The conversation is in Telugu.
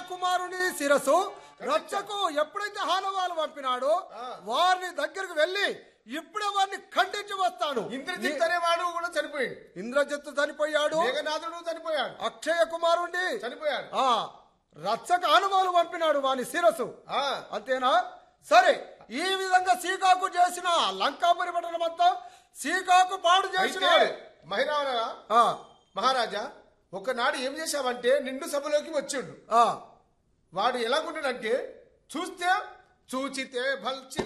కుమారుని శిరసు రచ్చకు ఎప్పుడైతే హానవాలు పంపినాడో వారిని దగ్గరకు వెళ్ళి ఇప్పుడే వారిని ఖండించి వస్తాను ఇంద్రజిత్ అనేవాడు కూడా చనిపోయాడు ఇంద్రజిత్తు చనిపోయాడు మేఘనాథుడు చనిపోయాడు అక్షయ కుమారుండి చనిపోయాడు ఆ రచ్చకు ఆనవాలు పంపినాడు వాని శిరసు ఆ, అంతేనా సరే ఈ విధంగా సీకాకు చేసిన లంకాపురి పట్టణం అంతా సీకాకు పాడు అయితే చేసినాడు మహిళ ఆ, మహారాజా ఒకనాడు ఏం చేశావంటే నిండు సభలోకి వచ్చిండు ఆ, వాడు ఎలాగుంటాడంటే చూస్తే చూచితే భల్చి